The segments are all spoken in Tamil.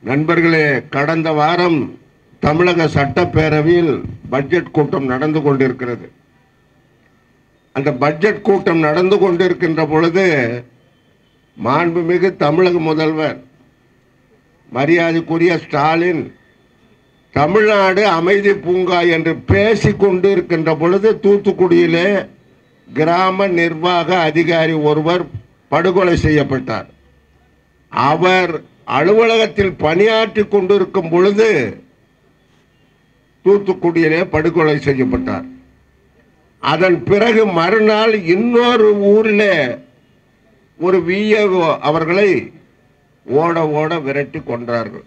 நண்பர்களே கடந்த வாரம் தமிழக சட்டப்பேரவையில் பட்ஜெட் கூட்டம் நடந்து கொண்டிருக்கிறது அந்த பட்ஜெட் கூட்டம் நடந்து கொண்டிருக்கின்ற பொழுது மாண்புமிகு தமிழக முதல்வர் மரியாதைக்குரிய ஸ்டாலின் தமிழ்நாடு அமைதி பூங்கா என்று பேசிக் கொண்டு இருக்கின்ற பொழுது தூத்துக்குடியிலே கிராம நிர்வாக அதிகாரி ஒருவர் படுகொலை செய்யப்பட்டார் அவர் அலுவலகத்தில் பணியாற்றி கொண்டிருக்கும் பொழுது தூத்துக்குடியிலே படுகொலை செய்யப்பட்டார் அதன் பிறகு மறுநாள் இன்னொரு ஊரிலே ஒரு விஏஓ அவர்களை ஓட ஓட விரட்டி கொன்றார்கள்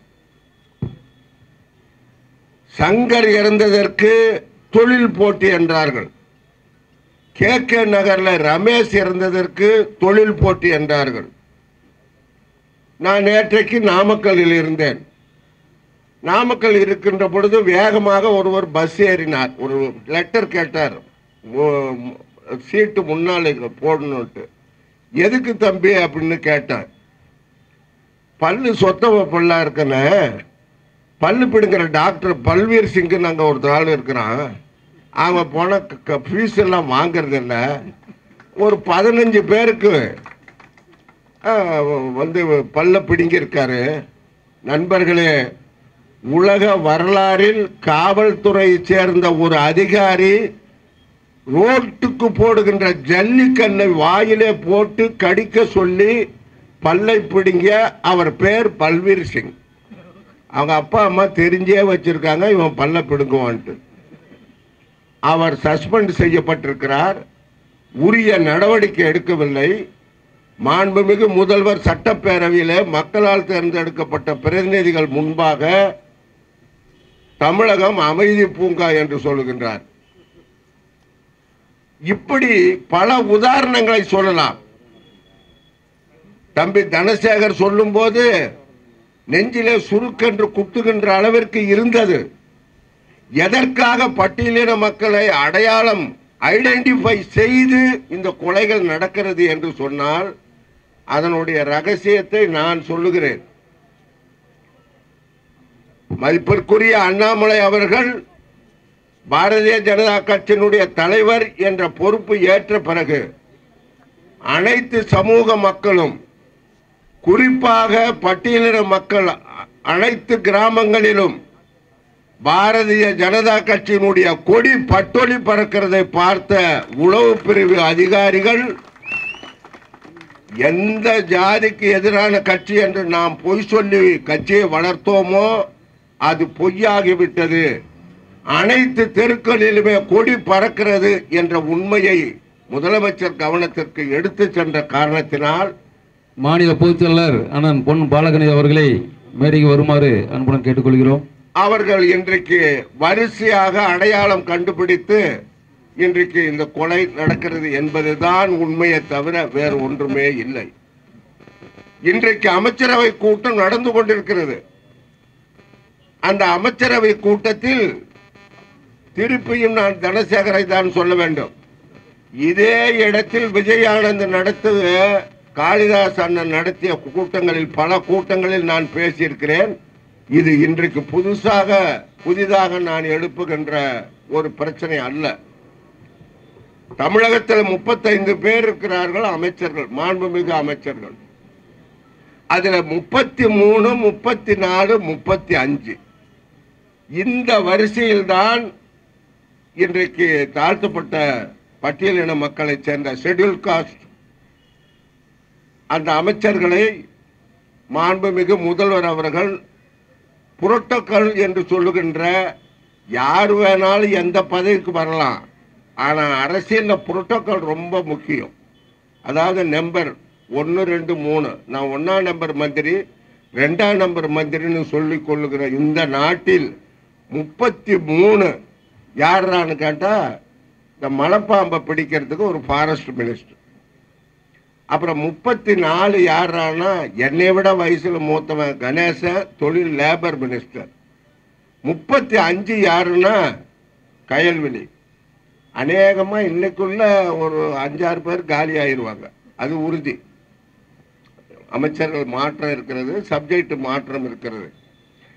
சங்கர் இறந்ததற்கு தொழில் போட்டி என்றார்கள் கே கே நகர்ல ரமேஷ் இறந்ததற்கு தொழில் போட்டி என்றார்கள் நான் நேற்றைக்கு நாமக்கல்லில் இருந்தேன் நாமக்கல் இருக்கின்ற பொழுது வேகமாக ஒருவர் பஸ் ஏறினார் ஒரு லெட்டர் கேட்டார் ஓ- சீட்டு முன்னாலே போடணுன்ட்டு எதுக்கு தம்பி அப்படின்னு கேட்டேன் பல்லு சொத்தவ பல்லா இருக்கன பல்லு பிடுங்கிற டாக்டர் பல்வீர் சிங்குன்னு அங்கே ஒருத்தர் ஆள் இருக்கிறான் அவன் போன ஃபீஸ் எல்லாம் வாங்குறது இல்ல ஒரு பதினஞ்சு பேருக்கு ஆ, வந்து பல்ல பிடுங்கியிருக்காரு நண்பர்களே உலக வரலாறில் காவல்துறையைச் சேர்ந்த ஒரு அதிகாரி ரோட்டுக்கு போடுகின்ற ஜல்லிக்கல்லை வாயிலே போட்டு கடிக்க சொல்லி பல்லை பிடுங்க அவர் பேர் பல்வீர் சிங் அவங்க அப்பா அம்மா தெரிஞ்சே வச்சிருக்காங்க இவன் பல்ல பிடுங்குவான்ட்டு அவர் சஸ்பெண்ட் செய்யப்பட்டிருக்கிறார் உரிய நடவடிக்கை எடுக்கவில்லை மாண்புமிகு முதல்வர் சட்டப்பேரவையிலே மக்களால் தேர்ந்தெடுக்கப்பட்ட பிரதிநிதிகள் முன்பாக தமிழகம் அமைதி பூங்கா என்று சொல்லுகின்றார் இப்படி பல உதாரணங்களை சொல்லலாம் தம்பி தனசேகர் சொல்லும்போது நெஞ்சிலே சுருக்கென்று குத்துகின்ற அளவிற்கு இருந்தது எதற்காக பட்டியலின மக்களை அடையாளம் ஐடென்டிஃபை செய்து இந்த கொலைகள் நடக்கிறது என்று சொன்னால் அதனுடைய ரகசியத்தை நான் சொல்லுகிறேன் மதிப்பிற்குரிய அண்ணாமலை அவர்கள் பாரதிய ஜனதா கட்சியினுடைய தலைவர் என்ற பொறுப்பு ஏற்ற பிறகு அனைத்து சமூக மக்களும் குறிப்பாக பட்டியலின மக்கள் அ- அனைத்து கிராமங்களிலும் பாரதிய ஜனதா கட்சியினுடைய கொடி பட்டொலி பறக்கிறதை பார்த்த உளவு பிரிவு அதிகாரிகள் எந்த ஜாதிக்கு எதிரான கட்சி என்று நாம் பொய் சொல்லி கட்சியை வளர்த்தோமோ அது பொய்யாகிவிட்டது அனைத்து தெருக்களிலுமே கொடி பறக்கிறது என்ற உண்மையை முதலமைச்சர் கவனத்திற்கு எடுத்து சென்ற காரணத்தினால் மாநில பொதுச் செயலாளர் அண்ணன் பொன் பாலகணேஷ் அவர்களை மேடைக்கு வருமாறு அன்புடன் கேட்டுக்கொள்கிறோம் அவர்கள் இன்றைக்கு வரிசையாக அடையாளம் கண்டுபிடித்து இன்றைக்கு இந்த கொலை நடக்கிறது என்பதுதான் உண்மையை தவிர வேறு ஒன்றுமே இல்லை இன்றைக்கு அமைச்சரவை கூட்டம் நடந்து கொண்டிருக்கிறது அந்த அமைச்சரவை கூட்டத்தில் திருப்பியும் நான் தனசேகரை தான் சொல்ல வேண்டும் இதே இடத்தில் விஜய் ஆனந்த் நடத்திய காளிதாஸ் அண்ணன் நடத்திய கூட்டங்களில் பல கூட்டங்களில் நான் பேசியிருக்கிறேன் இது இன்றைக்கு புதுசாக புதிதாக நான் எழுப்புகின்ற ஒரு பிரச்சனை அல்ல தமிழகத்தில் முப்பத்தைந்து பேர் இருக்கிறார்கள் அமைச்சர்கள் மாண்புமிகு அமைச்சர்கள் அதுல முப்பத்தி மூணு முப்பத்தி நாலு முப்பத்தி அஞ்சு இந்த வரிசையில்தான் இன்றைக்கு தாழ்த்தப்பட்ட பட்டியலின மக்களைச் சேர்ந்த ஷெட்யூல் காஸ்ட் அந்த அமைச்சர்களை மாண்புமிகு முதல்வர் அவர்கள் புரோட்டோக்கால் என்று சொல்லுகின்ற யார் வேணாலும் எந்த பதவிக்கு வரலாம் ஆனால் அரசியலில் புரோட்டோக்கால் ரொம்ப முக்கியம் அதாவது நம்பர் ஒன்று ரெண்டு மூணு நான் ஒன்றாம் நம்பர் மந்திரி ரெண்டாம் நம்பர் மந்திரின்னு சொல்லிக் கொள்ளுகிற இந்த நாட்டில் முப்பத்தி மூணு யாரான்னு கேட்டால் இந்த மலைப்பாம்பை பிடிக்கிறதுக்கு ஒரு ஃபாரஸ்ட் மினிஸ்டர் அப்புறம் முப்பத்தி நாலு யாரானா என்னை விட வயசுல மூத்தவன் கணேசன் தொழில் லேபர் மினிஸ்டர் முப்பத்தி அஞ்சு யாருன்னா கயல்விழி அநேகமா இன்னைக்குள்ள ஒரு அஞ்சாறு பேர் காலி ஆயிருவாங்க அது உறுதி அமைச்சர்கள் மாற்றம் இருக்கிறது சப்ஜெக்ட் மாற்றம் இருக்கிறது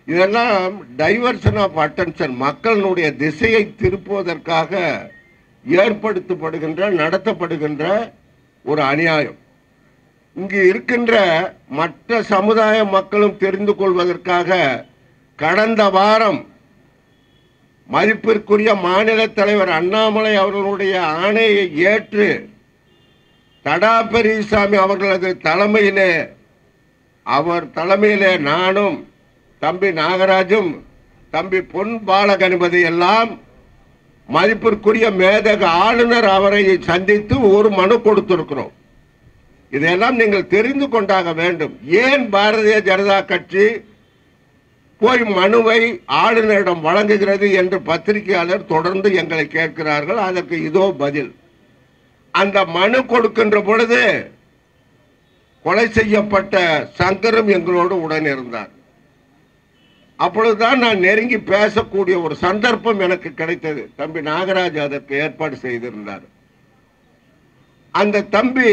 இதெல்லாம் டைவர்ஷன் ஆஃப் அட்டென்ஷன் மக்களினுடைய திசையை திருப்புவதற்காக ஏற்படுத்தப்படுகின்ற நடத்தப்படுகின்ற ஒரு அநியாயம் இங்கு இருக்கின்ற மற்ற சமுதாய மக்களும் தெரிந்து கொள்வதற்காக கடந்த வாரம் மதிப்பிற்குரிய மாநில தலைவர் அண்ணாமலை அவர்களுடைய ஆணையை ஏற்று தடா பெரியசாமி அவர்களது தலைமையிலே அவர் தலைமையிலே நானும் தம்பி நாகராஜும் தம்பி பொன் பாலகணபதி எல்லாம் மதிப்பிற்குரிய மேதக ஆளுநர் அவரை சந்தித்து ஒரு மனு கொடுத்திருக்கிறோம் இதையெல்லாம் நீங்கள் தெரிந்து கொண்டாக வேண்டும் ஏன் பாரதிய ஜனதா கட்சி போய் மனுவை ஆளுநரிடம் வழங்குகிறது என்று பத்திரிகையாளர் தொடர்ந்து எங்களை கேட்கிறார்கள் அதற்கு இதோ பதில் அந்த மனு கொடுக்கின்ற பொழுது கொலை செய்யப்பட்ட சங்கரும் எங்களோடு உடன் இருந்தார் அப்பொழுதுதான் நான் நெருங்கி பேசக்கூடிய ஒரு சந்தர்ப்பம் எனக்கு கிடைத்தது தம்பி நாகராஜ் அதற்கு ஏற்பாடு செய்திருந்தார் அந்த தம்பி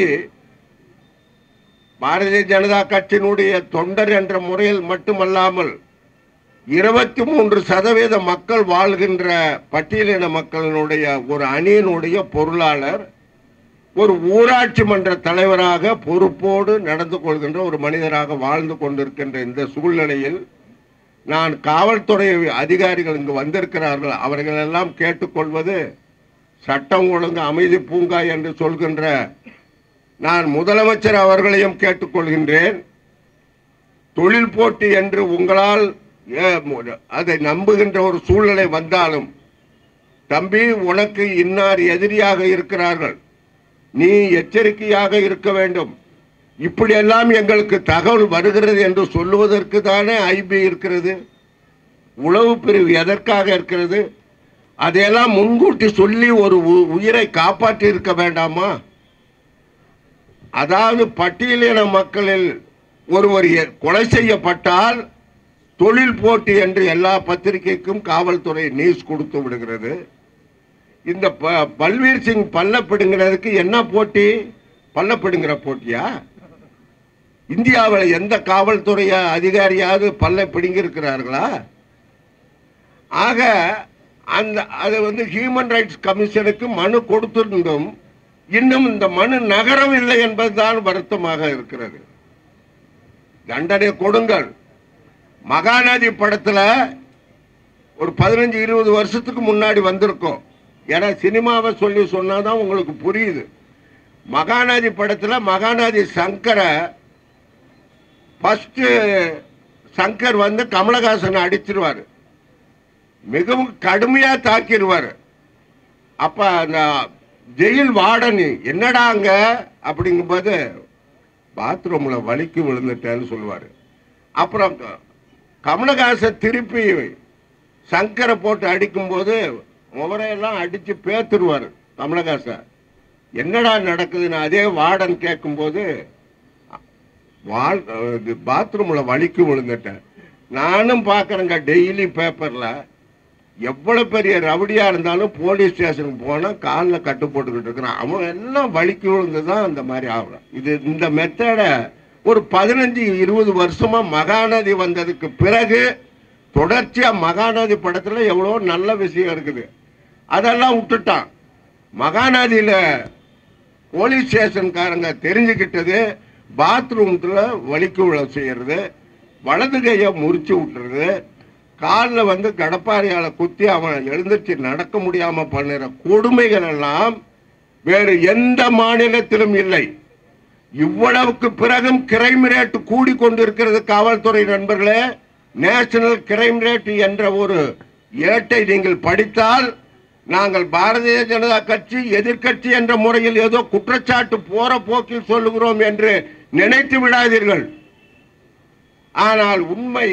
பாரதிய ஜனதா கட்சியினுடைய தொண்டர் என்ற முறையில் மட்டுமல்லாமல் இருபத்தி மூன்று சதவீத மக்கள் வாழ்கின்ற பட்டியலின மக்களினுடைய ஒரு அணியினுடைய பொருளாளர் ஒரு ஊராட்சி மன்ற தலைவராக பொறுப்போடு நடந்து கொள்கின்ற ஒரு மனிதராக வாழ்ந்து கொண்டிருக்கின்ற இந்த சூழ்நிலையில் நான் காவல்துறை அதிகாரிகள் இங்கு வந்திருக்கிறார்கள் அவர்கள் எல்லாம் கேட்டுக்கொள்வது சட்டம் ஒழுங்கு அமைதி பூங்கா என்று சொல்கின்ற நான் முதலமைச்சர் அவர்களையும் கேட்டுக்கொள்கின்றேன் தொழில் போட்டி என்று உங்களால் ஏ, மு- அதை நம்புகின்ற ஒரு சூழ்நிலை வந்தாலும் தம்பி உனக்கு இன்னார் எதிரியாக இருக்கிறார்கள் நீ எச்சரிக்கையாக இருக்க வேண்டும் இப்படியெல்லாம் எங்களுக்கு தகவல் வருகிறது என்று சொல்லுவதற்கு தானே ஐபி இருக்கிறது உளவு பிரிவு எதற்காக இருக்கிறது அதையெல்லாம் முன்கூட்டி சொல்லி ஒரு உ- உயிரை காப்பாற்றி இருக்க வேண்டாமா அதாவது பட்டியலின மக்களில் ஒருவர் எ- கொலை செய்யப்பட்டால் தொழில் போட்டி என்று எல்லா பத்திரிகைக்கும் காவல்துறை நியூஸ் கொடுத்து விடுகிறது இந்த ப- பல்வீர் சிங் பல்ல பிடுங்கிறதுக்கு என்ன போட்டி பல்ல பிடுங்கிற போட்டியா இந்தியாவில் எந்த காவல்துறை அதிகாரியாவது பல்ல பிடுங்கியிருக்கிறார்களா ஆக அந்த அது வந்து ஹியூமன் ரைட்ஸ் கமிஷனுக்கு மனு கொடுத்திருந்தும் இன்னும் இந்த மனு நகரவில்லை என்பதுதான் வருத்தமாக இருக்கிறது தண்டனை கொடுங்கள் மகாநதி படத்துல ஒரு பதினஞ்சு இருபது வருஷத்துக்கு முன்னாடி வந்திருக்கோம் ஏன்னா சினிமாவை சொல்லி சொன்னாதான் உங்களுக்கு புரியுது மகாநதி படத்துல மகாநதி சங்கரை ஃபர்ஸ்ட் சங்கர் வந்து கமலஹாசனை அடிச்சிருவாரு மிகவும் கடுமையா தாக்கிடுவாரு அப்ப அந்த ஜெயில் வார்டன் என்னடா அங்க அப்படிங்கும்போது பாத்ரூம்ல வலிக்கு விழுந்துட்டேன்னு சொல்லுவாரு அப்புறம் கமலஹாசன் திருப்பி சங்கரை போட்டு அடிக்கும்போது முவரையெல்லாம் அடிச்சு பேத்துருவாரு கமலஹாசன் என்னடா நடக்குதுன்னு அதே வார்டன் கேட்கும்போது வாழ் இது பாத்ரூம்ல வலிக்கு விழுந்துட்டேன் நானும் பார்க்குறேங்க டெய்லி பேப்பர்ல எவ்வளவு பெரிய ரவுடியா இருந்தாலும் போலீஸ் ஸ்டேஷனுக்கு போனா காலில் கட்டு போட்டுக்கிட்டு இருக்கிறான் அவன் எல்லாம் வலிக்கு விழுந்து தான் அந்த மாதிரி ஆகுறான் இது இந்த மெத்தடை ஒரு பதினஞ்சு இருபது வருஷமா மகாநதி வந்ததுக்கு பிறகு தொடர்ச்சியா மகாநதி படத்துல எவ்வளோ நல்ல விஷயம் இருக்குது அதெல்லாம் விட்டுட்டான் மகாநதியில போலீஸ் ஸ்டேஷன்காரங்க தெரிஞ்சுக்கிட்டது பாத்ரூம்ல வலிக்கு விழ செய்யறது வலது கையை முறிச்சு விட்டுறது காலில் வந்து கடப்பாரியால குத்தி அவன் எழுந்திருச்சு நடக்க முடியாம பண்ணுற கொடுமைகள் எல்லாம் வேறு எந்த மாநிலத்திலும் இல்லை இவ்வளவுக்கு பிறகும் கிரைம் ரேட் கூடிக்கொண்டிருக்கிறது காவல்துறை நண்பர்களே நேஷனல் கிரைம் ரேட் என்ற ஒரு ஏட்டை நீங்கள் படித்தால் நாங்கள் பாரதிய ஜனதா கட்சி எதிர்க்கட்சி என்ற முறையில் ஏதோ குற்றச்சாட்டு போற போக்கில் சொல்லுகிறோம் என்று நினைத்து விடாதீர்கள் ஆனால் உண்மை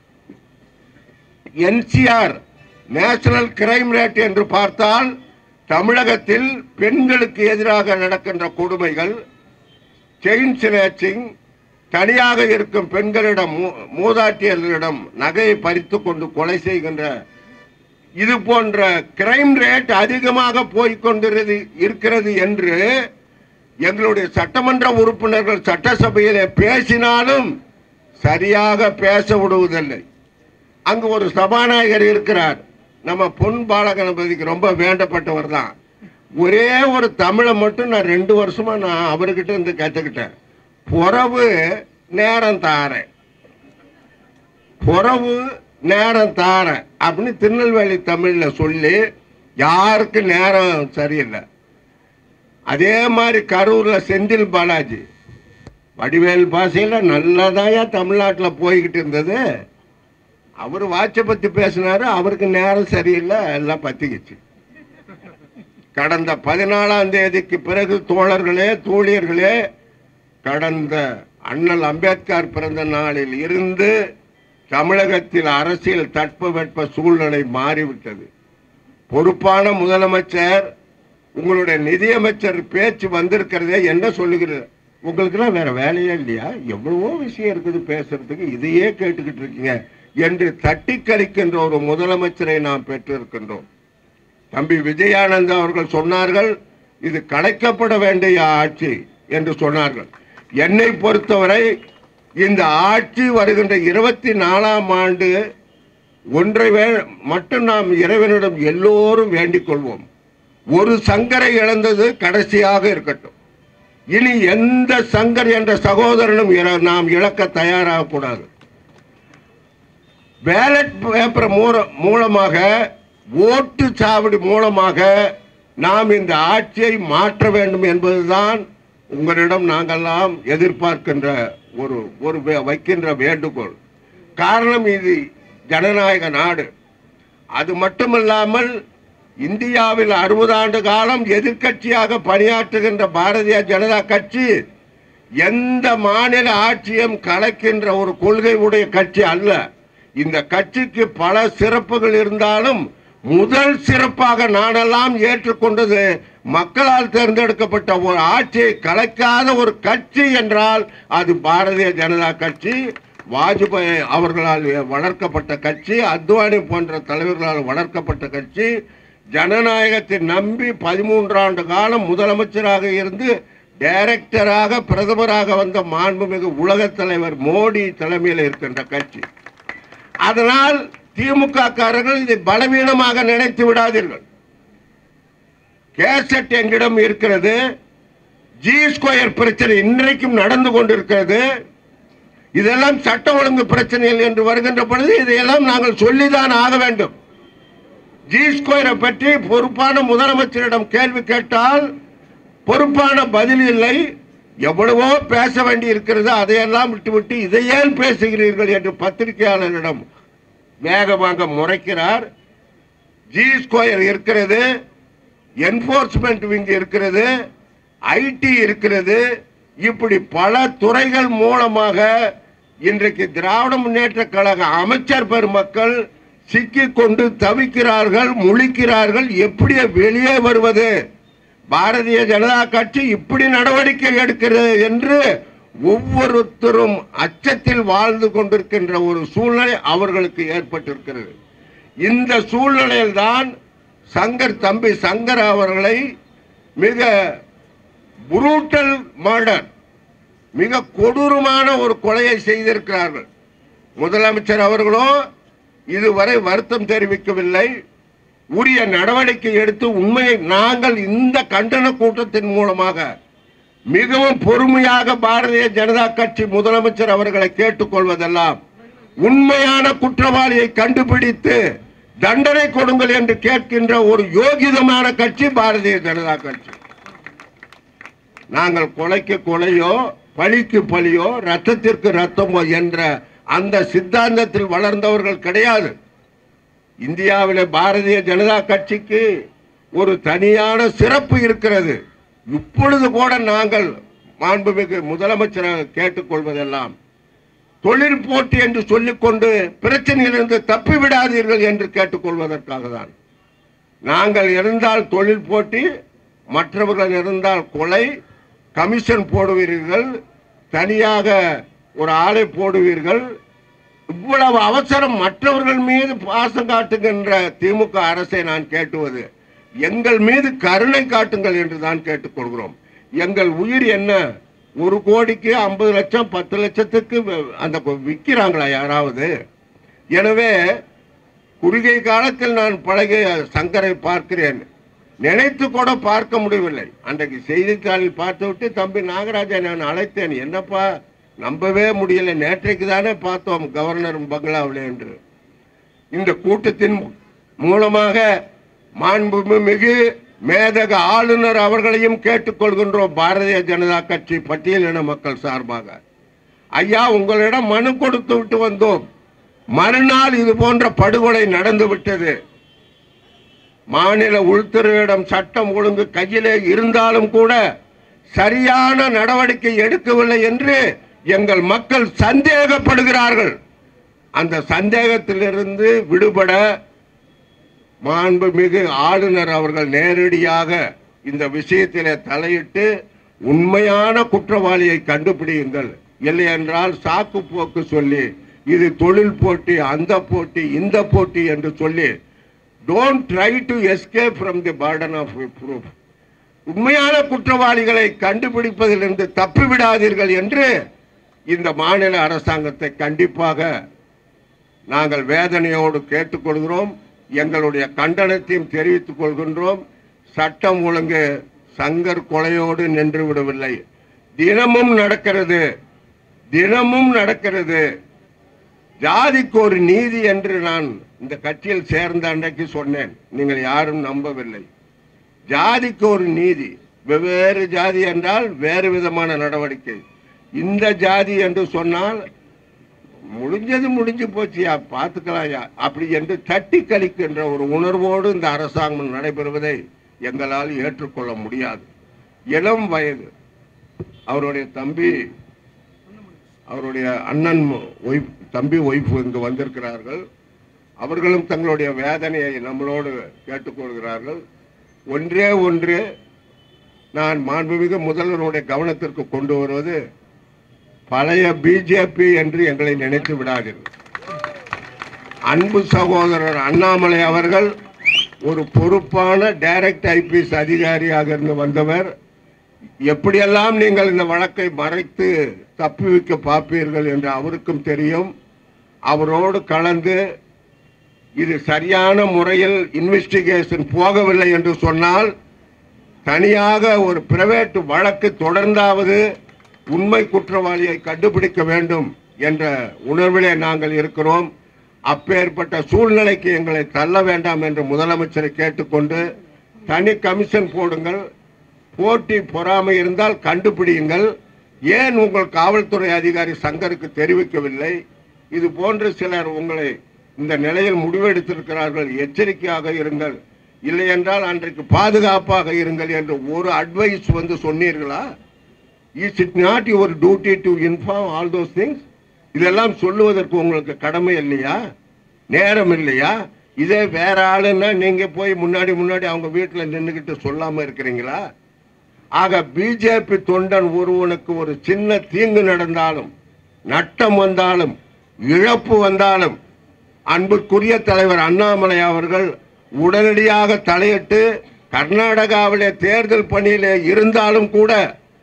என்சிஆர் நேஷனல் கிரைம் ரேட் என்று பார்த்தால் தமிழகத்தில் பெண்களுக்கு எதிராக நடக்கின்ற கொடுமைகள் செயின் ஸ்னேச்சிங் தனியாக இருக்கும் பெண்களிடம் மூ- மூதாட்டியர்களிடம் நகையை பறித்து கொண்டு கொலை செய்கின்ற இது போன்ற கிரைம் ரேட் அதிகமாக போய்கொண்டிருது இருக்கிறது என்று எங்களுடைய சட்டமன்ற உறுப்பினர்கள் சட்டசபையிலே பேசினாலும் சரியாக பேச விடுவதில்லை அங்கு ஒரு சபாநாயகர் இருக்கிறார் நம்ம பொன் பாலகணபதிக்கு ரொம்ப வேண்டப்பட்டவர் தான் ஒரே ஒரு தமிழை மட்டும் நான் ரெண்டு வருஷமா நான் அவர்கிட்ட இருந்து கற்றுக்கிட்டேன் புறவு நேரம் தாரேன் புறவு நேரம் தாரேன் அப்படின்னு திருநெல்வேலி தமிழ்ல சொல்லி யாருக்கு நேரம் சரியில்லை அதே மாதிரி கரூர்ல செந்தில் பாலாஜி வடிவேல் பாஷையில நல்லதாயா தமிழ்நாட்டில் போய்கிட்டு இருந்தது அவர் வாட்சை பத்தி பேசினாரு அவருக்கு நேரம் சரியில்லை எல்லாம் பத்திக்கிச்சு கடந்த பதினாலாம் தேதிக்கு பிறகு தோழர்களே தோழியர்களே கடந்த அண்ணல் அம்பேத்கர் பிறந்த நாளில் இருந்து தமிழகத்தில் அரசியல் தட்பவெட்ப சூழ்நிலை மாறிவிட்டது பொறுப்பான முதலமைச்சர் உங்களுடைய நிதியமைச்சர் பேச்சு வந்திருக்கிறதே என்ன சொல்லுகிறது உங்களுக்குலாம் வேற வேலையே இல்லையா எவ்வளவோ விஷயம் இருக்குது பேசுறதுக்கு இதையே கேட்டுக்கிட்டு இருக்கீங்க என்று தட்டி கழிக்கின்ற ஒரு முதலமைச்சரை நாம் பெற்றிருக்கின்றோம் தம்பி விஜயானந்த் அவர்கள் சொன்னார்கள் இது கலைக்கப்பட வேண்டிய ஆட்சி என்று சொன்னார்கள் என்னை பொறுத்தவரை இந்த ஆட்சி வருகின்ற இருபத்தி நாலாம் ஆண்டு ஒன்றை வே மட்டும் நாம் இறைவனிடம் எல்லோரும் வேண்டிக் கொள்வோம் ஒரு சங்கரை இழந்தது கடைசியாக இருக்கட்டும் இனி எந்த சங்கர் என்ற சகோதரனும் இர- நாம் இழக்க தயாராக கூடாது பேலட் பேப்பர் மூல- மூலமாக ஓட்டு சாவடி மூலமாக நாம் இந்த ஆட்சியை மாற்ற வேண்டும் என்பதுதான் உங்களிடம் நாங்கெல்லாம் எதிர்பார்க்கின்ற ஒரு ஒரு வே- வைக்கின்ற வேண்டுகோள் காரணம் இது ஜனநாயக நாடு அது மட்டுமல்லாமல் இந்தியாவில் அறுபது ஆண்டு காலம் எதிர்க்கட்சியாக பணியாற்றுகின்ற பாரதிய ஜனதா கட்சி எந்த மாநில ஆட்சியும் கலைக்கின்ற ஒரு கொள்கை உடைய கட்சி அல்ல இந்த கட்சிக்கு பல சிறப்புகள் இருந்தாலும் முதல் சிறப்பாக நாடெல்லாம் ஏற்றுக்கொண்டது மக்களால் தேர்ந்தெடுக்கப்பட்ட ஒரு ஆட்சியை கலைக்காத ஒரு கட்சி என்றால் அது பாரதிய ஜனதா கட்சி வாஜ்பாய் அவர்களால் வளர்க்கப்பட்ட கட்சி அத்வானி போன்ற தலைவர்களால் வளர்க்கப்பட்ட கட்சி ஜனநாயகத்தை நம்பி பதிமூன்றாண்டு காலம் முதலமைச்சராக இருந்து டைரக்டராக பிரதமராக வந்த மாண்புமிகு உலகத் தலைவர் மோடி தலைமையில் இருக்கின்ற கட்சி அதனால் திமுக காரர்கள் இதை பலவீனமாக நினைத்து விடாதீர்கள் கேசட் எங்கிடம் இருக்கிறது ஜி ஸ்கொயர் பிரச்சனை இன்றைக்கும் நடந்து கொண்டிருக்கிறது இதெல்லாம் சட்ட ஒழுங்கு பிரச்சனைகள் என்று வருகின்ற பொழுது இதையெல்லாம் நாங்கள் சொல்லிதான் ஆக வேண்டும் ஜி ஸ்கொயரை பற்றி பொறுப்பான முதலமைச்சரிடம் கேள்வி கேட்டால் பொறுப்பான பதில் இல்லை எவ்வளவோ பேச வேண்டி இருக்கிறது அதையெல்லாம் விட்டுவிட்டு இதை ஏன் பேசுகிறீர்கள் என்று பத்திரிகையாளரிடம் வேகமாக முறைக்கிறார் ஜி ஸ்கொயர் இருக்கிறது என்போர்ஸ்மெண்ட் விங் இருக்கிறது ஐடி இருக்கிறது இப்படி பல துறைகள் மூலமாக இன்றைக்கு திராவிட முன்னேற்ற கழக அமைச்சர் பெருமக்கள் சிக்கிக் கொண்டு தவிக்கிறார்கள் முழிக்கிறார்கள் எப்படி வெளியே வருவது பாரதிய ஜனதா கட்சி இப்படி நடவடிக்கை எடுக்கிறது என்று ஒவ்வொருத்தரும் அச்சத்தில் வாழ்ந்து கொண்டிருக்கின்ற ஒரு சூழ்நிலை அவர்களுக்கு ஏற்பட்டிருக்கிறது இந்த சூழ்நிலையில்தான் சங்கர் தம்பி சங்கர் அவர்களை மிக புரூட்டல் மர்டர் மிக கொடூரமான ஒரு கொலையை செய்திருக்கிறார்கள் முதலமைச்சர் அவர்களோ இதுவரை வருத்தம் தெரிவிக்கவில்லை உரிய நடவடிக்கை எடுத்து உண்மையை நாங்கள் இந்த கண்டன கூட்டத்தின் மூலமாக மிகவும் பொறுமையாக பாரதிய ஜனதா கட்சி முதலமைச்சர் அவர்களை கேட்டுக்கொள்வதெல்லாம் உண்மையான குற்றவாளியை கண்டுபிடித்து தண்டனை கொடுங்கள் என்று கேட்கின்ற ஒரு யோகிதமான கட்சி பாரதிய ஜனதா கட்சி நாங்கள் கொலைக்கு கொலையோ பழிக்கு பழியோ ரத்தத்திற்கு ரத்தமோ என்ற அந்த சித்தாந்தத்தில் வளர்ந்தவர்கள் கிடையாது இந்தியாவிலே பாரதிய ஜனதா கட்சிக்கு ஒரு தனியான சிறப்பு இருக்கிறது இப்பொழுது கூட நாங்கள் மாண்புமிகு முதலமைச்சரை கேட்டுக்கொள்வதெல்லாம் தொழில் போட்டி என்று சொல்லிக்கொண்டு பிரச்சனையிலிருந்து தப்பி விடாதீர்கள் என்று கேட்டுக்கொள்வதற்காக தான் நாங்கள் இருந்தால் தொழில் போட்டி மற்றவர்கள் இருந்தால் கொலை கமிஷன் போடுவீர்கள் தனியாக ஒரு ஆளை போடுவீர்கள் இவ்வளவு அவசரம் மற்றவர்கள் மீது பாசம் காட்டுகின்ற திமுக அரசை நான் கேட்டுவது எங்கள் மீது கருணை காட்டுங்கள் என்று தான் கேட்டுக்கொள்கிறோம் எங்கள் உயிர் என்ன ஒரு கோடிக்கு ஐம்பது லட்சம் பத்து லட்சத்துக்கு வ- அந்த கொ- விக்கிறாங்களா யாராவது எனவே குறுகிய காலத்தில் நான் பழகிய சங்கரை பார்க்கிறேன் நினைத்து கூட பார்க்க முடியவில்லை அன்றைக்கு செய்தித்தாளில் பார்த்துவிட்டு தம்பி நாகராஜா நான் அழைத்தேன் என்னப்பா நம்பவே முடியல நேற்றைக்கு தானே பார்த்தோம் கவர்னர் பங்களாவில் என்று இந்த கூட்டத்தின் மூலமாக மாண்புமிகு மேதக ஆளுநர் அவர்களையும் கேட்டுக்கொள்கின்றோம் பாரதிய ஜனதா கட்சி பட்டியலின மக்கள் சார்பாக ஐயா உங்களிடம் மனு கொடுத்து விட்டு வந்தோம் மறுநாள் இது போன்ற படுகொலை நடந்து விட்டது மாநில உள்துறையிடம் சட்டம் ஒழுங்கு கையிலே இருந்தாலும் கூட சரியான நடவடிக்கை எடுக்கவில்லை என்று எங்கள் மக்கள் சந்தேகப்படுகிறார்கள் அந்த சந்தேகத்திலிருந்து விடுபட மாண்புமிகு ஆளுநர் அவர்கள் நேரடியாக இந்த விஷயத்திலே தலையிட்டு உண்மையான குற்றவாளியை கண்டுபிடியுங்கள் இல்லை என்றால் சாக்கு போக்கு சொல்லி இது தொழில் போட்டி அந்த போட்டி இந்த போட்டி என்று சொல்லி don't try to escape from the burden of proof உண்மையான குற்றவாளிகளை கண்டுபிடிப்பதிலிருந்து தப்பிவிடாதீர்கள் என்று இந்த மாநில அரசாங்கத்தை கண்டிப்பாக நாங்கள் வேதனையோடு கேட்டுக்கொள்கிறோம் எங்களுடைய கண்டனத்தையும் தெரிவித்துக் கொள்கின்றோம் சட்டம் ஒழுங்கு சங்கர் கொலையோடு நின்று விடவில்லை தினமும் நடக்கிறது தினமும் நடக்கிறது ஜாதிக்கு ஒரு நீதி என்று நான் இந்த கட்சியில் சேர்ந்த அன்றைக்கு சொன்னேன் நீங்கள் யாரும் நம்பவில்லை ஜாதிக்கு ஒரு நீதி வெவ்வேறு ஜாதி என்றால் வேறு விதமான நடவடிக்கை இந்த ஜாதி என்று சொன்னால் முடிஞ்சது முடிஞ்சு போச்சுயா பார்த்துக்கலாம்யா அப்படி என்று தட்டி கழிக்கின்ற ஒரு உணர்வோடு இந்த அரசாங்கம் நடைபெறுவதை எங்களால் ஏற்றுக்கொள்ள முடியாது இளம் வயது அவருடைய தம்பி அவருடைய அண்ணன் ஒய்ஃப் தம்பி ஒய்ஃப் இங்கு வந்திருக்கிறார்கள் அவர்களும் தங்களுடைய வேதனையை நம்மளோடு கேட்டுக்கொள்கிறார்கள் ஒன்றே ஒன்று நான் மாண்புமிகு முதல்வருடைய கவனத்திற்கு கொண்டு வருவது பழைய பிஜேபி என்று எங்களை நினைத்து விடாதீர்கள் அன்பு சகோதரர் அண்ணாமலை அவர்கள் ஒரு பொறுப்பான டைரக்ட் ஐபிஎஸ் அதிகாரியாக இருந்து வந்தவர் எப்படியெல்லாம் நீங்கள் இந்த வழக்கை மறைத்து தப்புவிக்க பார்ப்பீர்கள் என்று அவருக்கும் தெரியும் அவரோடு கலந்து இது சரியான முறையில் இன்வெஸ்டிகேஷன் போகவில்லை என்று சொன்னால் தனியாக ஒரு பிரைவேட் வழக்கு தொடர்ந்தாவது உண்மை குற்றவாளியை கண்டுபிடிக்க வேண்டும் என்ற உணர்விலே நாங்கள் இருக்கிறோம் அப்பேற்பட்ட சூழ்நிலைக்கு எங்களை தள்ள வேண்டாம் என்று முதலமைச்சரை கேட்டுக்கொண்டு தனி கமிஷன் போடுங்கள் போட்டி பொறாமை இருந்தால் கண்டுபிடியுங்கள் ஏன் உங்கள் காவல்துறை அதிகாரி சங்கருக்கு தெரிவிக்கவில்லை இது போன்று சிலர் உங்களை இந்த நிலையில் முடிவெடுத்திருக்கிறார்கள் எச்சரிக்கையாக இருங்கள் இல்லை என்றால் அன்றைக்கு பாதுகாப்பாக இருங்கள் என்று ஒரு அட்வைஸ் வந்து சொன்னீர்களா is it not your duty to inform all those things இதெல்லாம் சொல்லுவதற்கு உங்களுக்கு கடமை இல்லையா நேரம் இல்லையா இதே வேற ஆளுன்னா நீங்க போய் முன்னாடி முன்னாடி அவங்க வீட்டில் நின்றுக்கிட்டு சொல்லாம இருக்கிறீங்களா ஆக பிஜேபி தொண்டன் ஒருவனுக்கு ஒரு சின்ன தீங்கு நடந்தாலும் நட்டம் வந்தாலும் இழப்பு வந்தாலும் அன்புக்குரிய தலைவர் அண்ணாமலை அவர்கள் உடனடியாக தலையிட்டு கர்நாடகாவிலே தேர்தல் பணியிலே இருந்தாலும் கூட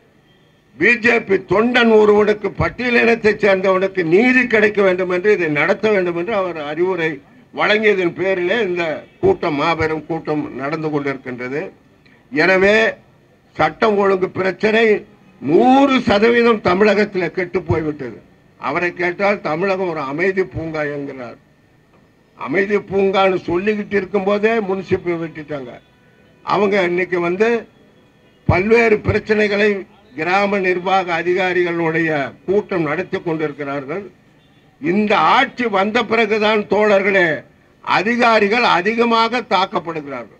பிஜேபி தொண்டன் ஒருவனுக்கு பட்டியலினத்தைச் சேர்ந்தவனுக்கு நீதி கிடைக்க வேண்டும் என்று இதை நடத்த வேண்டும் என்று அவர் அறிவுரை வழங்கியதன் பேரிலே இந்த கூட்டம் மாபெரும் கூட்டம் நடந்து கொண்டிருக்கின்றது எனவே சட்டம் ஒழுங்கு பிரச்சனை நூறு சதவீதம் தமிழகத்தில் கெட்டு போய்விட்டது அவரை கேட்டால் தமிழகம் ஒரு அமைதி பூங்கா என்கிறார் அமைதி பூங்கான்னு சொல்லிக்கிட்டு இருக்கும்போதே முனிசிபல் வெட்டிட்டாங்க அவங்க இன்னைக்கு வந்து பல்வேறு பிரச்சனைகளை கிராம நிர்வாக அதிகாரிகளுடைய கூட்டம் நடத்தி கொண்டிருக்கிறார்கள் இந்த ஆட்சி வந்த பிறகுதான் தோழர்களே அதிகாரிகள் அதிகமாக தாக்கப்படுகிறார்கள்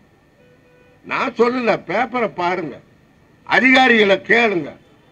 நான் சொல்லல பேப்பரை பாருங்க அதிகாரிகளை கேளுங்க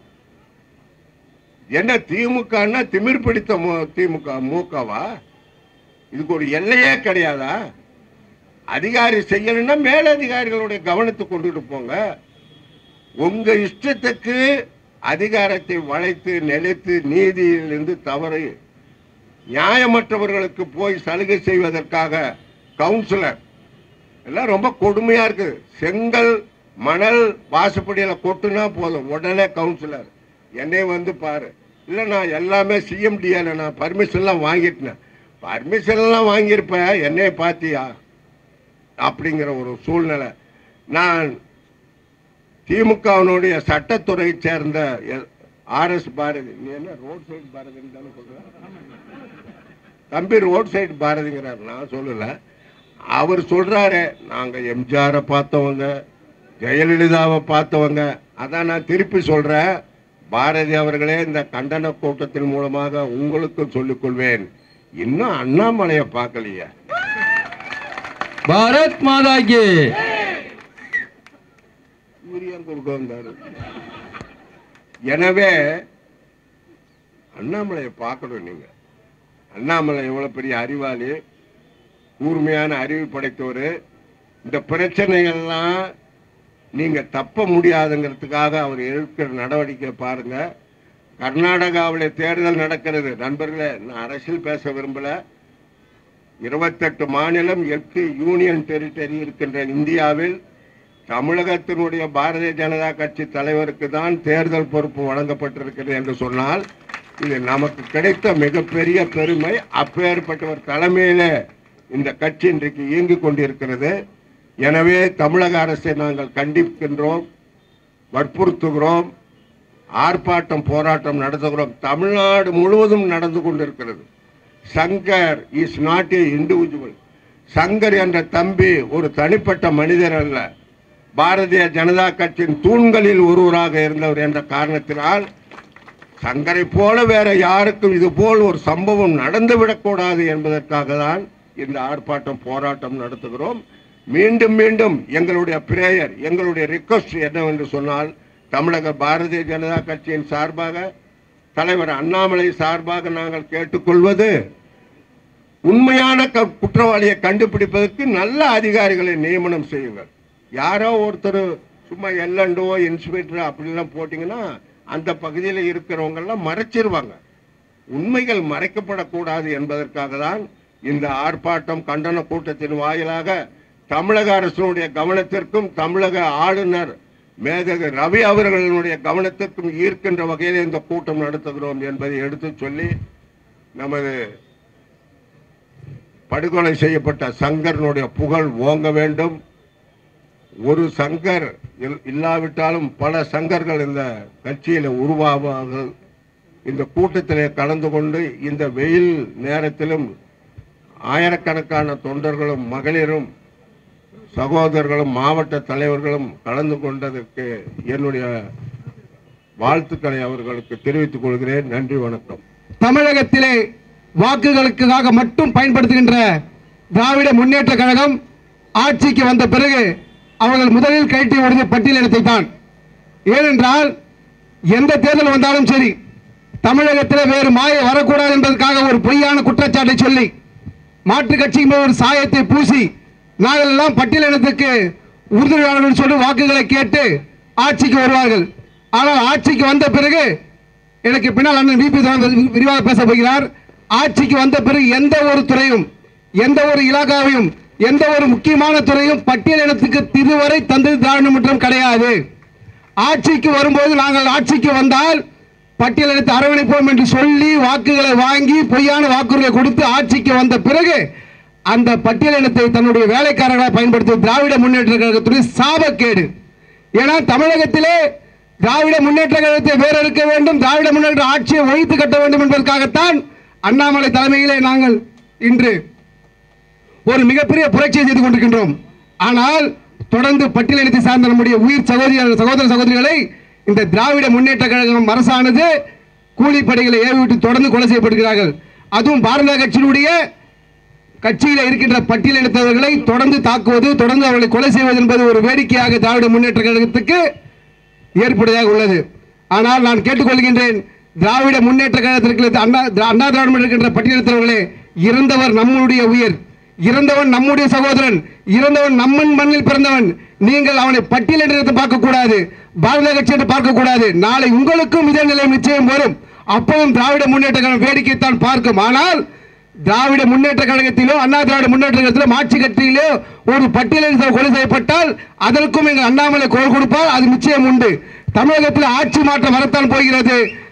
என்ன திமுகன்னா திமிர் பிடித்த மு- திமுக மூக்கவா இதுக்கு ஒரு எல்லையே கிடையாதா அதிகாரி செய்யணும்னா மேலதிகாரிகளுடைய கவனத்தை கொண்டுட்டு போங்க உங்க இஷ்டத்துக்கு அதிகாரத்தை வளைத்து நிலைத்து நீதியிலிருந்து தவறு நியாயமற்றவர்களுக்கு போய் சலுகை செய்வதற்காக கவுன்சிலர் எல்லாம் ரொம்ப கொடுமையா இருக்கு செங்கல் மணல் வாசப்படியில கொட்டுனா போதும் உடனே கவுன்சிலர் என்னை வந்து பாரு இல்ல நான் எல்லாமே சிஎம்டிஏல நான் பர்மிஷன் எல்லாம் வாங்கிட்டேன் பர்மிஷன் எல்லாம் வாங்கியிருப்ப என்னைய பாத்தியா அப்படிங்கிற ஒரு சூழ்நிலை நான் திமுகவினுடைய சட்டத்துறை சேர்ந்த ஆர் எஸ் பாரதி நீ என்ன ரோட் சைடு பாரதின்னு தானே சொல்ற தம்பி ரோட் சைடு பாரதிங்கிறார் நான் சொல்லல அவர் சொல்றாரு நாங்க எம்ஜிஆரை பார்த்தவங்க ஜெயலலிதாவை பார்த்தவங்க அதான் நான் திருப்பி சொல்றேன் பாரதி அவர்களே இந்த கண்டன கூட்டத்தின் மூலமாக உங்களுக்கு சொல்லிக் கொள்வேன் இன்னும் அண்ணாமலையை பார்க்கலையே பாரத் மாதா கி சூரியன் கொடுக்க வந்தாரு எனவே அண்ணாமலையை பார்க்கணும் நீங்க அண்ணாமலை எவ்வளவு பெரிய அறிவாளி கூர்மையான அறிவு படைத்தவர் இந்த பிரச்சனைகள்லாம் நீங்க தப்ப முடியாதுங்கிறதுக்காக அவர் எடுக்கிற நடவடிக்கை பாருங்க கர்நாடகாவில் தேர்தல் நடக்கிறது நண்பர்களே நான் அரசியல் பேச விரும்பல இருபத்தெட்டு மாநிலம் எட்டு யூனியன் டெரிட்டரி இருக்கின்ற இந்தியாவில் தமிழகத்தினுடைய பாரதிய ஜனதா கட்சி தலைவருக்கு தான் தேர்தல் பொறுப்பு வழங்கப்பட்டிருக்கிறது என்று சொன்னால் இது நமக்கு கிடைத்த மிகப்பெரிய பெருமை அப்பேற்பட்டவர் தலைமையில இந்த கட்சி இன்றைக்கு இயங்கிக் கொண்டிருக்கிறது எனவே தமிழக அரசை நாங்கள் கண்டிக்கின்றோம் வற்புறுத்துகிறோம் ஆர்ப்பாட்டம் போராட்டம் நடத்துகிறோம் தமிழ்நாடு முழுவதும் நடந்து கொண்டிருக்கிறது Shankar is not a individual Shankar என்ற தம்பி ஒரு தனிப்பட்ட மனிதர் அல்ல பாரதிய ஜனதா கட்சியின் தூண்களில் ஒருவராக இருந்தவர் என்ற காரணத்தினால் சங்கரை போல வேற யாருக்கும் இது போல் ஒரு சம்பவம் நடந்துவிடக்கூடாது என்பதற்காக தான் இந்த ஆர்ப்பாட்டம் போராட்டம் நடத்துகிறோம் மீண்டும் மீண்டும் எங்களுடைய பிரேயர் எங்களுடைய ரிக்வஸ்ட் என்னவென்று சொன்னால் தமிழக பாரதிய ஜனதா கட்சியின் சார்பாக தலைவர் அண்ணாமலை சார்பாக நாங்கள் கேட்டுக்கொள்வது உண்மையான க- குற்றவாளியை கண்டுபிடிப்பதற்கு நல்ல அதிகாரிகளை நியமனம் செய்யுங்கள் யாரோ ஒருத்தர் சும்மா எல்லண்டோ இன்ஸ்பெக்டர் அப்படிலாம் போட்டிங்கன்னா அந்த பகுதியில் இருக்கிறவங்க எல்லாம் மறைச்சிருவாங்க உண்மைகள் மறைக்கப்படக்கூடாது என்பதற்காக தான் இந்த ஆர்ப்பாட்டம் கண்டன கூட்டத்தின் வாயிலாக தமிழக அரசினுடைய கவனத்திற்கும் தமிழக ஆளுநர் மேதகு ரவி அவர்களுடைய கவனத்திற்கும் ஈர்க்கின்ற வகையில் இந்த கூட்டம் நடத்துகிறோம் என்பதை எடுத்துச் சொல்லி நமது படுகொலை செய்யப்பட்ட சங்கரனுடைய புகழ் ஓங்க வேண்டும் ஒரு சங்கர் இல்- இல்லாவிட்டாலும் பல சங்கர்கள் இந்த கட்சியில உருவாவார்கள் இந்த கூட்டத்திலே கலந்து கொண்டு இந்த வெயில் நேரத்திலும் ஆயிரக்கணக்கான தொண்டர்களும் மகளிரும் சகோதரர்களும் மாவட்ட தலைவர்களும் கலந்து கொண்டதற்கு என்னுடைய வாழ்த்துக்களை அவர்களுக்கு தெரிவித்துக் கொள்கிறேன் நன்றி வணக்கம் தமிழகத்திலே வாக்குகளுக்காக மட்டும் பயன்படுத்துகின்ற திராவிட முன்னேற்ற கழகம் ஆட்சிக்கு வந்த பிறகு அவர்கள் முதலில் கைட்டி ஓடிய பட்டியலினத்தை தான் ஏனென்றால் எந்த தேர்தல் வந்தாலும் சரி தமிழகத்தில் வேறு மாய வரக்கூடாது என்பதற்காக ஒரு பொய்யான குற்றச்சாட்டை சொல்லி மாற்றுக் கட்சிக்கு மேல் ஒரு சாயத்தை பூசி நாங்கள் எல்லாம் பட்டியலினத்துக்கு உறுதுணையாளர்கள் சொல்லி வாக்குகளை கேட்டு ஆட்சிக்கு வருவார்கள் ஆனால் ஆட்சிக்கு வந்த பிறகு எனக்கு பின்னால் அண்ணன் விபி விரிவாக பேச போகிறார் ஆட்சிக்கு வந்த பிறகு எந்த ஒரு துறையும் எந்த ஒரு இலாகாவையும் எந்த ஒரு முக்கியமான துறையும் பட்டியலினத்துக்கு இதுவரை தந்தது திராவிட முற்றம் கிடையாது ஆட்சிக்கு வரும்போது நாங்கள் ஆட்சிக்கு வந்தால் பட்டியலினத்தை அரவணைப்போம் என்று சொல்லி வாக்குகளை வாங்கி பொய்யான வாக்குறுதிகளை கொடுத்து ஆட்சிக்கு வந்த பிறகு அந்த பட்டியலினத்தை தன்னுடைய வேலைக்காரர்களாக பயன்படுத்திய திராவிட முன்னேற்ற கழகத்துடைய சாபக்கேடு ஏன்னா தமிழகத்திலே திராவிட முன்னேற்ற கழகத்தை வேறெடுக்க வேண்டும் திராவிட முன்னேற்ற ஆட்சியை ஒழித்து கட்ட வேண்டும் என்பதற்காகத்தான் அண்ணாமலை தலைமையிலே நாங்கள் இன்று ஒரு மிகப்பெரிய புரட்சியை செய்து கொண்டிருக்கின்றோம் ஆனால் தொடர்ந்து பட்டியலினத்தை சார்ந்த நம்முடைய உயிர் சகோதர சகோதர சகோதரிகளை இந்த திராவிட முன்னேற்ற கழகம் அரசானது கூலிப்படைகளை ஏவிவிட்டு தொடர்ந்து கொலை செய்யப்படுகிறார்கள் அதுவும் பாரத கட்சியினுடைய கட்சியில் இருக்கின்ற பட்டியலினத்தவர்களை தொடர்ந்து தாக்குவது தொடர்ந்து அவர்களை கொலை செய்வது என்பது ஒரு வேடிக்கையாக திராவிட முன்னேற்ற கழகத்துக்கு ஏற்புடையதாக உள்ளது ஆனால் நான் கேட்டுக்கொள்கின்றேன் திராவிட முன்னேற்ற கழகத்திற்கு அண்ணா அண்ணா திராவிட முன்னேற்ற கழக பட்டியலினத்தவர்களே இறந்தவர் நம்முடைய உயிர் இறந்தவன் நம்முடைய சகோதரன் இறந்தவன் நம்மன் மண்ணில் பிறந்தவன் நீங்கள் அவனை பட்டியலிட்டு பார்க்க கூடாது பாரத கட்சி என்று பார்க்க கூடாது நாளை உங்களுக்கும் இதே நிலை நிச்சயம் வரும் அப்பவும் திராவிட முன்னேற்ற கழகம் வேடிக்கைத்தான் பார்க்கும் ஆனால் திராவிட முன்னேற்ற கழகத்திலோ அண்ணா திராவிட முன்னேற்ற கழகத்திலோ ஆட்சி கட்சியிலோ ஒரு பட்டியலில் கொலை செய்யப்பட்டால் அதற்கும் எங்கள் அண்ணாமலை குரல் கொடுப்பால் அது நிச்சயம் உண்டு தமிழகத்தில் ஆட்சி மாற்றம் வரத்தான் போகிறது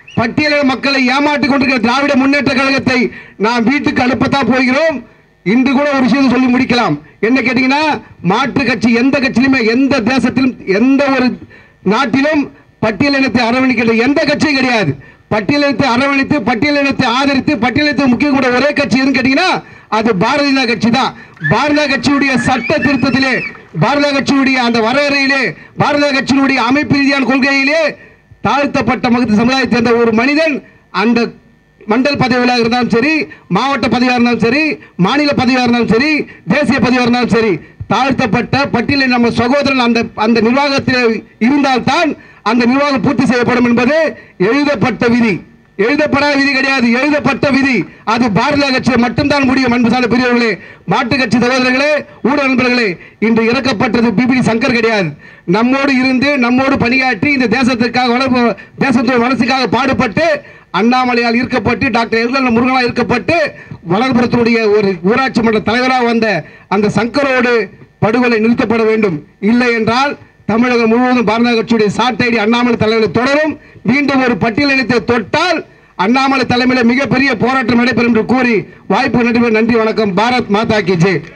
பட்டியலின மக்களை ஏமாற்றிக் கொண்டிருக்கிற திராவிட முன்னேற்ற கழகத்தை நாம் வீட்டுக்கு அனுப்பத்தான் போகிறோம் இன்று கூட ஒரு விஷயத்தை சொல்லி முடிக்கலாம் என்ன கேட்டீங்கன்னா மாற்று கட்சி எந்த கட்சியிலுமே எந்த தேசத்திலும் எந்த ஒரு நாட்டிலும் பட்டியலினத்தை அரவணைக்கிற எந்த கட்சியும் கிடையாது பட்டியலினத்தை அரவணைத்து பட்டியலினத்தை ஆதரித்து பட்டியலினத்தை முக்கியம் கூட ஒரே கட்சி எதுன்னு கேட்டீங்கன்னா அது பாரதிய ஜனதா கட்சி தான் பாரதிய கட்சியுடைய சட்ட திருத்தத்திலே பாரதிய கட்சியுடைய அந்த வரையறையிலே பாரதிய கட்சியினுடைய அமைப்பு ரீதியான கொள்கையிலே தாழ்த்தப்பட்ட மகத்து சமுதாயத்தை சேர்ந்த ஒரு மனிதன் அந்த மண்டல் பதவியாக இருந்தாலும் சரி மாவட்ட பதவியாக இருந்தாலும் சரி மாநில பதவியாக இருந்தாலும் சரி தேசிய பதவியாக இருந்தாலும் சரி தாழ்த்தப்பட்ட பட்டியலில் நம்ம சகோதரன் அந்த அந்த நிர்வாகத்தில் இருந்தால்தான் அந்த நிர்வாகம் பூர்த்தி செய்யப்படும் என்பது எழுதப்பட்ட விதி எழுதப்படாத விதி கிடையாது எழுதப்பட்ட விதி அது பாரதிய கட்சியில் மட்டும்தான் முடியும் அன்புசான பெரியவர்களே மாட்டுக் கட்சி சகோதரர்களே ஊடக நண்பர்களே இன்று இறக்கப்பட்டது பிபிடி சங்கர் கிடையாது நம்மோடு இருந்து நம்மோடு பணியாற்றி இந்த தேசத்திற்காக வளர்ப்பு தேசத்துடைய வளர்ச்சிக்காக பாடுபட்டு அண்ணாமலையால் ஈர்க்கப்பட்டு டாக்டர் எல்கல் முருகனால் ஈர்க்கப்பட்டு வளர்புறத்தினுடைய ஒரு ஊராட்சி மன்ற தலைவராக வந்த அந்த சங்கரோடு படுகொலை நிறுத்தப்பட வேண்டும் இல்லை என்றால் தமிழகம் முழுவதும் பாரதிய கட்சியுடைய சாட்டைடி அண்ணாமலை தலைவரை தொடரும் மீண்டும் ஒரு பட்டியலினத்தை தொட்டால் அண்ணாமலை தலைமையில் மிகப்பெரிய போராட்டம் நடைபெறும் என்று கூறி வாய்ப்பு நடைபெறும் நன்றி வணக்கம் பாரத் மாதா கி ஜெய்